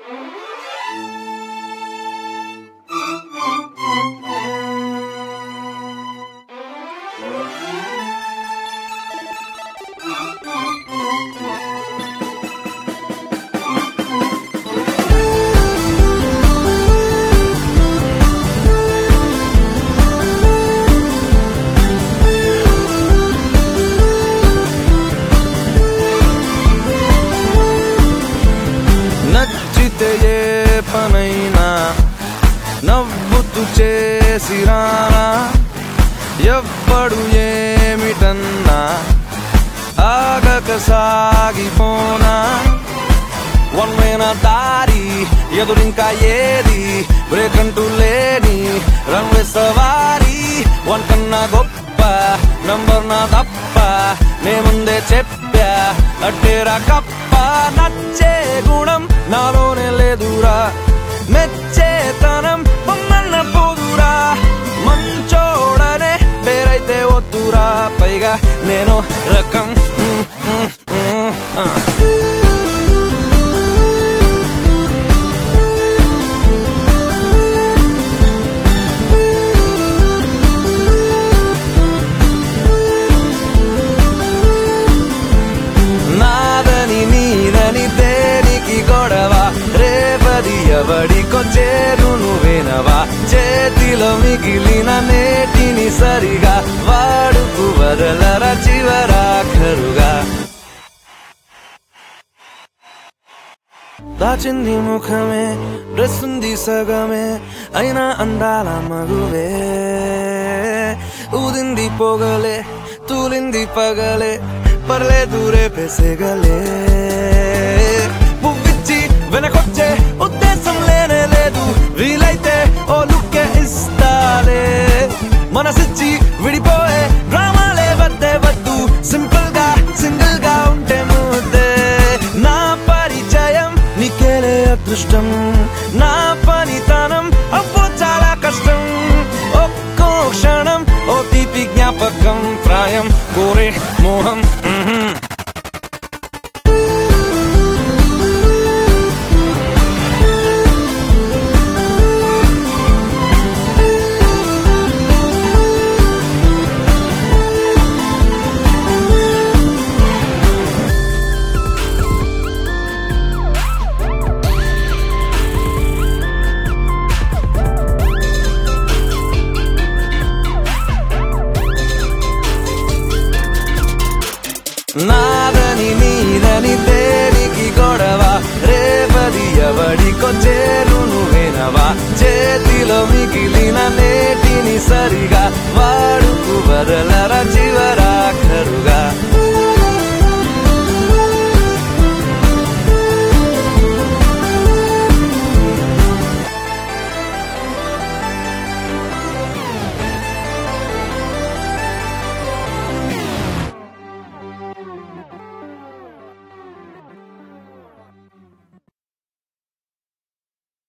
నచ్చితే ఏ పనైనా నవ్వుతూ చేసిరానా ఎవ్వడు ఏమిటన్నా ఆగక సాగిపోనా వన్ వేన దారి ఎదురింకా ఏది బ్రేక్ అంటూ లేని రన్వే సవారి వన్ కన్నా గొప్ప నంబర్ నా తప్ప నే ముందే చెప్పా అట్టేరా కప్ప నచ్చే గుణం నాలోనే లేదురా మెచ్చేతనం బొమ్మన్న పోదురా మంచోడనే పేరైతే వద్దురా పైగా నేను రకం మ్, మ్, మ్, ఆ. నాదని నీదని దేనికి గొడవ రేపది ఎవడికో చేరు నువ్వేనవా చేతిలో మిగిలిన నేటిని సరిగా వాడుకు వదలరా చివరాఖరుగా దాచింది ముఖమే డ్రెస్ ఉంది సగమే అయినా అందాల మగువే ఊదింది పొగలే తూలింది పగలే పర్లేదు రేపేసేగలే పువ్విచ్చి వెనకొచ్చే ఉద్దేశం లేనే లేదు వీలైతే ఓ లుక్కే ఇస్తాలే మనసిచ్చి విడిపోయే డ్రామాలే వద్దే వద్దు సింపుల్ గా సింగిల్ గా ఉంటే ముద్దే నా పరిచయం నీకేలే అదృష్టం నా పనితనం అవ్వో చాలా కష్టం ఒక్కో క్షణం ఓ తీపి జ్ఞాపకం ప్రాయం కోరే మోహం